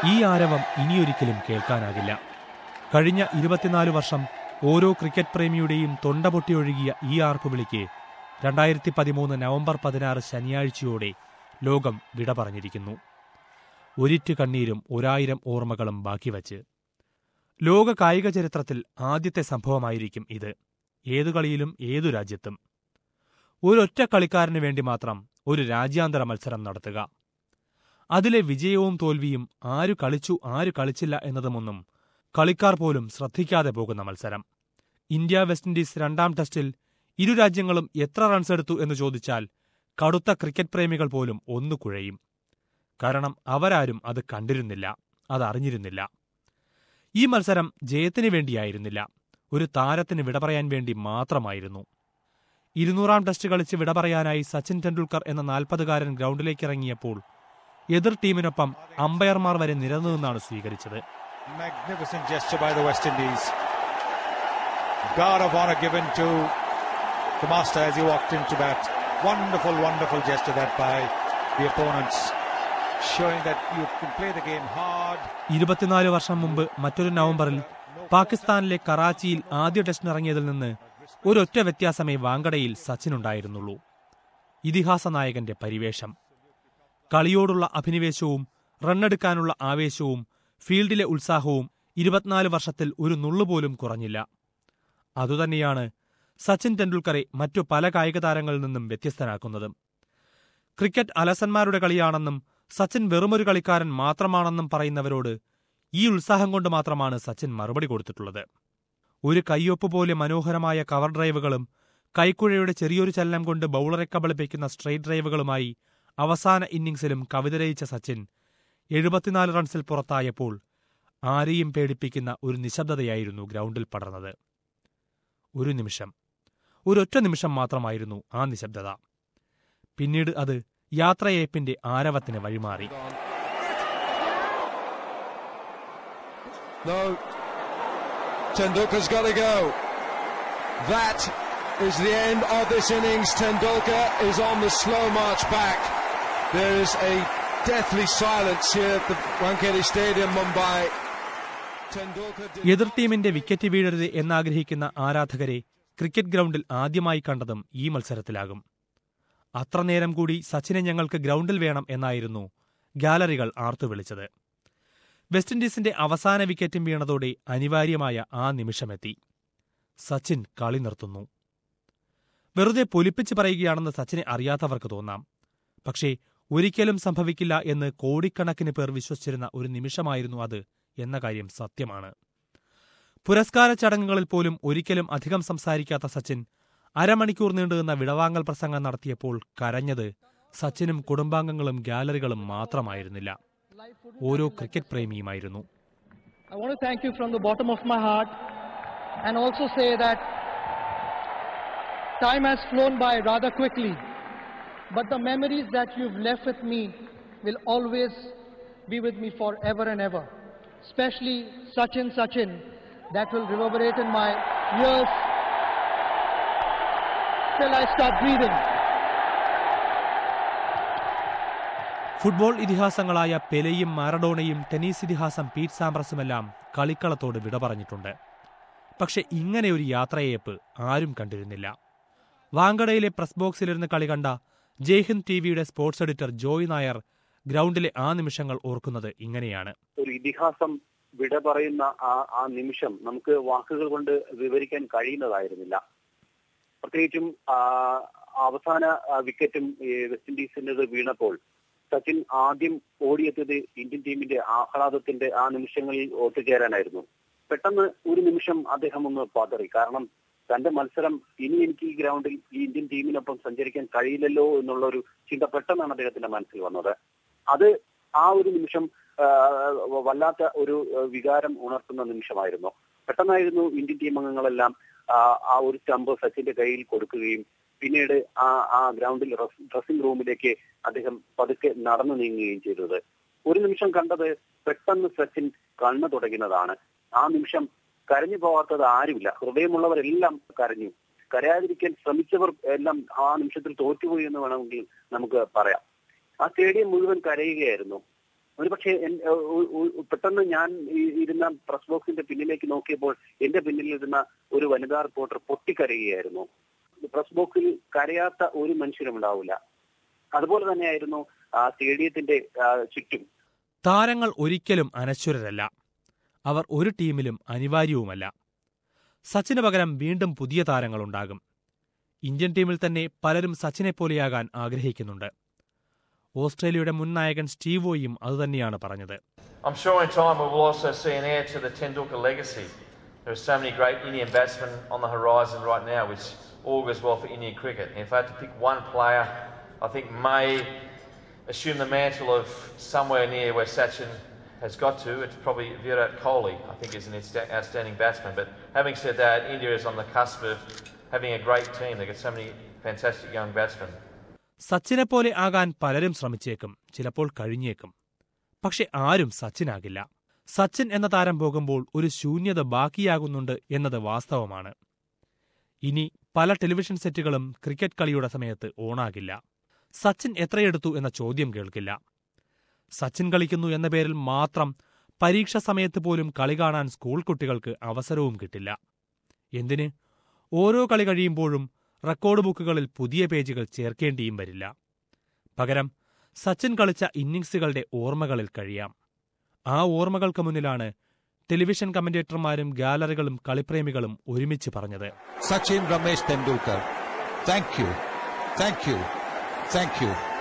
ഈ ആരവം ഇനിയൊരിക്കലും കേൾക്കാനാകില്ല കഴിഞ്ഞ ഇരുപത്തിനാല് വർഷം ഓരോ ക്രിക്കറ്റ് പ്രേമിയുടെയും തൊണ്ട പൊട്ടിയൊഴുകിയ ഈ ആർപ്പുവിളിക്ക് രണ്ടായിരത്തി പതിമൂന്ന് നവംബർ പതിനാറ് ശനിയാഴ്ചയോടെ ലോകം വിട പറഞ്ഞിരിക്കുന്നു ഒരിറ്റു കണ്ണീരും ഒരായിരം ഓർമ്മകളും ബാക്കിവച്ച് ലോക കായിക ചരിത്രത്തിൽ ആദ്യത്തെ സംഭവമായിരിക്കും ഇത് ഏതു കളിയിലും ഏതു രാജ്യത്തും ഒരൊറ്റ കളിക്കാരന് വേണ്ടി മാത്രം ഒരു രാജ്യാന്തര മത്സരം നടത്തുക അതിലെ വിജയവും തോൽവിയും ആരു കളിച്ചു ആരു കളിച്ചില്ല എന്നതുമൊന്നും കളിക്കാർ പോലും ശ്രദ്ധിക്കാതെ പോകുന്ന മത്സരം ഇന്ത്യ വെസ്റ്റ് ഇൻഡീസ് രണ്ടാം ടെസ്റ്റിൽ ഇരു രാജ്യങ്ങളും എത്ര റൺസ് എടുത്തു എന്ന് ചോദിച്ചാൽ കടുത്ത ക്രിക്കറ്റ് പ്രേമികൾ പോലും ഒന്നു കുഴയും കാരണം അവരാരും അത് കണ്ടിരുന്നില്ല അതറിഞ്ഞിരുന്നില്ല ഈ മത്സരം ജയത്തിനു വേണ്ടിയായിരുന്നില്ല ഒരു താരത്തിന് വിട പറയാൻ വേണ്ടി മാത്രമായിരുന്നു ഇരുന്നൂറാം ടെസ്റ്റ് കളിച്ച് വിട പറയാനായി സച്ചിൻ ടെണ്ടുൽക്കർ എന്ന നാൽപ്പതുകാരൻ ഗ്രൗണ്ടിലേക്ക് ഇറങ്ങിയപ്പോൾ എതിർ ടീമിനൊപ്പം അമ്പയർമാർ വരെ നിരന്നുനിന്നാണ് സ്വീകരിച്ചത് Magnificent gesture by the West Indies. Guard of honour given to the master as he walked into bat. Wonderful, wonderful gesture that by the opponents, showing that you can play the game hard. ഇരുപത്തിനാല് വർഷം മുമ്പ് മറ്റൊരു നവംബറിൽ പാകിസ്ഥാനിലെ കറാച്ചിയിൽ ആദ്യ ടെസ്റ്റിനിറങ്ങിയതിൽ നിന്ന് ഒരൊറ്റ വ്യത്യാസമേ വാങ്കഡയിൽ സച്ചിനുണ്ടായിരുന്നുള്ളൂ ഇതിഹാസ നായകന്റെ പരിവേഷം കളിയോടുള്ള അഭിനിവേശവും റണ്ണെടുക്കാനുള്ള ആവേശവും ഫീൽഡിലെ ഉത്സാഹവും ഇരുപത്തിനാല് വർഷത്തിൽ ഒരു നുള്ളുപോലും കുറഞ്ഞില്ല അതുതന്നെയാണ് സച്ചിൻ ടെണ്ടുൽക്കറെ മറ്റു പല കായിക താരങ്ങളിൽ നിന്നും വ്യത്യസ്തനാക്കുന്നത് ക്രിക്കറ്റ് അലസന്മാരുടെ കളിയാണെന്നും സച്ചിൻ വെറുമൊരു കളിക്കാരൻ മാത്രമാണെന്നും പറയുന്നവരോട് ഈ ഉത്സാഹം കൊണ്ട് മാത്രമാണ് സച്ചിൻ മറുപടി കൊടുത്തിട്ടുള്ളത് ഒരു കയ്യൊപ്പ് പോലെ മനോഹരമായ കവർ ഡ്രൈവുകളും കൈക്കുഴയുടെ ചെറിയൊരു ചലനം കൊണ്ട് ബൌളറെ കബളിപ്പിക്കുന്ന സ്ട്രെയിറ്റ് ഡ്രൈവുകളുമായി അവസാന ഇന്നിംഗ്സിലും കവിതരയിച്ച സച്ചിൻ എഴുപത്തിനാല് റൺസിൽ പുറത്തായപ്പോൾ ആരെയും പേടിപ്പിക്കുന്ന ഒരു നിശബ്ദതയായിരുന്നു ഗ്രൗണ്ടിൽ പടർന്നത് ഒരു നിമിഷം ഒരൊറ്റ നിമിഷം മാത്രമായിരുന്നു ആ നിശബ്ദത പിന്നീട് അത് യാത്രയയപ്പിന്റെ ആരവത്തിന് വഴിമാറി No. Tendulkar's got to go. That is the end of this innings. Tendulkar is on the slow march back. There is a deathly silence here at the Wankhede Stadium, Mumbai. Tendulkar did എതിർ ടീമിന്റെ wicket വീഴരുത് എന്നാഗ്രഹിക്കുന്ന ആരാധകരെ cricket ഗ്രൗണ്ടിൽ ആദ്യമായി കണ്ടതും ഈ മത്സരത്തിലാകും അത്ര നേരം കൂടി സച്ചിനെ ഞങ്ങൾക്ക് ഗ്രൗണ്ടിൽ വേണം എന്നായിരുന്നു ഗാലറികൾ ആർത്തുവിളിച്ചത് വെസ്റ്റ് ഇൻഡീസിന്റെ അവസാന വിക്കറ്റും വീണതോടെ അനിവാര്യമായ ആ നിമിഷമെത്തി സച്ചിൻ കളി നിർത്തുന്നു വെറുതെ പൊലിപ്പിച്ച് പറയുകയാണെന്ന് സച്ചിനെ അറിയാത്തവർക്ക് തോന്നാം പക്ഷേ ഒരിക്കലും സംഭവിക്കില്ല എന്ന് കോടിക്കണക്കിന് പേർ വിശ്വസിച്ചിരുന്ന ഒരു നിമിഷമായിരുന്നു അത് എന്ന കാര്യം സത്യമാണ് പുരസ്കാര ചടങ്ങുകളിൽ പോലും ഒരിക്കലും അധികം സംസാരിക്കാത്ത സച്ചിൻ അരമണിക്കൂർ നീണ്ടുനിന്ന വിടവാങ്ങൽ പ്രസംഗം നടത്തിയപ്പോൾ കരഞ്ഞത് സച്ചിനും കുടുംബാംഗങ്ങളും ഗാലറികളും മാത്രമായിരുന്നില്ല ഓരോ ക്രിക്കറ്റ് പ്രേമിയുമായിരുന്നു I want to thank you from the bottom of my heart and also say that time has flown by rather quickly, but the memories that you've left with me will always be with me forever and ever. Especially Sachin Sachin, that will reverberate in my ears till I stop breathing. Football ഇതിഹാസങ്ങളായ പെലെയും മാറഡോണയും tennis ഇതിഹാസം Pete സാംബ്രസുമെല്ലാം കളിക്കളത്തോട് വിട പറഞ്ഞിട്ടുണ്ട് പക്ഷെ ഇങ്ങനെ ഒരു യാത്രയയപ്പ് ആരും കണ്ടിരുന്നില്ല വാങ്കഡയിലെ പ്രസ് ബോക്സിലിരുന്ന് കളി കണ്ട ജയ്ഹിന്ദ് ടിവിയുടെ സ്പോർട്സ് എഡിറ്റർ ജോയ് നായർ ഗ്രൗണ്ടിലെ ആ നിമിഷങ്ങൾ ഓർക്കുന്നത് ഇങ്ങനെയാണ് ഒരു ഇതിഹാസം വിട പറയുന്ന ആ ആ നിമിഷം നമുക്ക് വാക്കുകൾ കൊണ്ട് വിവരിക്കാൻ കഴിയുന്നതായിരുന്നില്ല പ്രത്യേകിച്ചും ആ, അവസാന ആ, വിക്കറ്റും ഈ വെസ്റ്റ് ഇൻഡീസിൻ്റെത് വീണപ്പോൾ സച്ചിൻ ആദ്യം ഓടിയെത്തിയത് ഇന്ത്യൻ ടീമിന്റെ ആഹ്ലാദത്തിന്റെ ആ നിമിഷങ്ങളിൽ ഒത്തുചേരാനായിരുന്നു പെട്ടെന്ന് ഒരു നിമിഷം അദ്ദേഹം ഒന്ന് പതറി കാരണം തന്റെ മത്സരം ഇനി എനിക്ക് ഈ ഗ്രൗണ്ടിൽ ഈ ഇന്ത്യൻ ടീമിനൊപ്പം സഞ്ചരിക്കാൻ കഴിയില്ലല്ലോ എന്നുള്ള ഒരു ചിന്ത പെട്ടെന്നാണ് അദ്ദേഹത്തിന്റെ മനസ്സിൽ വന്നത് അത് ആ ഒരു നിമിഷം ആ, വല്ലാത്ത ഒരു ആ, വികാരം ഉണർത്തുന്ന നിമിഷമായിരുന്നു പെട്ടെന്നായിരുന്നു ഇന്ത്യൻ ടീം അംഗങ്ങളെല്ലാം ആ, ആ ഒരു സ്റ്റമ്പ് സച്ചിന്റെ കയ്യിൽ കൊടുക്കുകയും പിന്നീട് ആ ആ ഗ്രൗണ്ടിൽ ഡ്രസ്സിംഗ് റൂമിലേക്ക് അദ്ദേഹം പതുക്കെ നടന്നു നീങ്ങുകയും ചെയ്തത് ഒരു നിമിഷം കണ്ടത് പെട്ടെന്ന് സച്ചിൻ കണ്ണു തുടങ്ങുന്നതാണ് ആ നിമിഷം കരഞ്ഞു പോകാത്തത് ആരുമില്ല ഹൃദയമുള്ളവരെല്ലാം കരഞ്ഞു കരയാതിരിക്കാൻ ശ്രമിച്ചവർ എല്ലാം ആ നിമിഷത്തിൽ തോറ്റുപോയി എന്ന് വേണമെങ്കിൽ നമുക്ക് പറയാം ആ സ്റ്റേഡിയം മുഴുവൻ കരയുകയായിരുന്നു ഒരു പക്ഷേ പെട്ടെന്ന് ഞാൻ ഈ- ഇരുന്ന പ്രസ് ബോക്സിന്റെ പിന്നിലേക്ക് നോക്കിയപ്പോൾ എന്റെ പിന്നിലിരുന്ന ഒരു വനിതാ റിപ്പോർട്ടർ പൊട്ടിക്കരയുകയായിരുന്നു പ്രസ് ബോക്സിൽ കരയാത്ത ഒരു മനുഷ്യരും ഉണ്ടാവില്ല അതുപോലെ തന്നെയായിരുന്നു ആ സ്റ്റേഡിയത്തിന്റെ ആ, ചുറ്റും താരങ്ങൾ ഒരിക്കലും അനശ്വരരല്ല അവർ ഒരു ടീമിലും അനിവാര്യവുമല്ല സച്ചിന് പകരം വീണ്ടും പുതിയ താരങ്ങളുണ്ടാകും ഇന്ത്യൻ ടീമിൽ തന്നെ പലരും സച്ചിനെ പോലെയാകാൻ ആഗ്രഹിക്കുന്നുണ്ട് ഓസ്ട്രേലിയയുടെ മുൻ നായകൻ സ്റ്റീവോയും അതുതന്നെയാണ് പറഞ്ഞത് I'm sure in time we will also see an heir to the Tendulkar legacy. There are so many great Indian batsmen on the horizon right now, which augurs well for Indian cricket. If I had to pick one player, I think may assume the mantle of somewhere near where Sachin has got to. It's probably Virat Kohli. I think is an outsta- outstanding batsman. But having said that, India is on the cusp of having a great team. They've got so many fantastic young batsmen. സച്ചിനെ പോലെ ആകാൻ പലരും ശ്രമിച്ചേക്കും ചിലപ്പോൾ കഴിഞ്ഞേക്കും പക്ഷെ ആരും സച്ചിനാകില്ല സച്ചിൻ എന്ന താരം പോകുമ്പോൾ ഒരു ശൂന്യത ബാക്കിയാകുന്നുണ്ട് എന്നത് വാസ്തവമാണ് ഇനി പല ടെലിവിഷൻ സെറ്റുകളും ക്രിക്കറ്റ് കളിയുടെ സമയത്ത് ഓണാകില്ല സച്ചിൻ എത്രയെടുത്തു എന്ന ചോദ്യം കേൾക്കില്ല സച്ചിൻ കളിക്കുന്നു എന്ന പേരിൽ മാത്രം പരീക്ഷ സമയത്ത് പോലും കളി കാണാൻ സ്കൂൾ കുട്ടികൾക്ക് അവസരവും കിട്ടില്ല എന്തിന് ഓരോ കളി കഴിയുമ്പോഴും റെക്കോർഡ് ബുക്കുകളിൽ പുതിയ പേജുകൾ ചേർക്കേണ്ടിയും വരില്ല പകരം സച്ചിൻ കളിച്ച ഇന്നിംഗ്സുകളുടെ ഓർമ്മകളിൽ കഴിയാം ആ ഓർമ്മകൾക്ക് മുന്നിലാണ് ടെലിവിഷൻ കമന്റേറ്റർമാരും ഗാലറികളും കളിപ്രേമികളും ഒരുമിച്ച് പറഞ്ഞത് Sachin Ramesh Tendulkar. Thank you. Thank you. Thank you.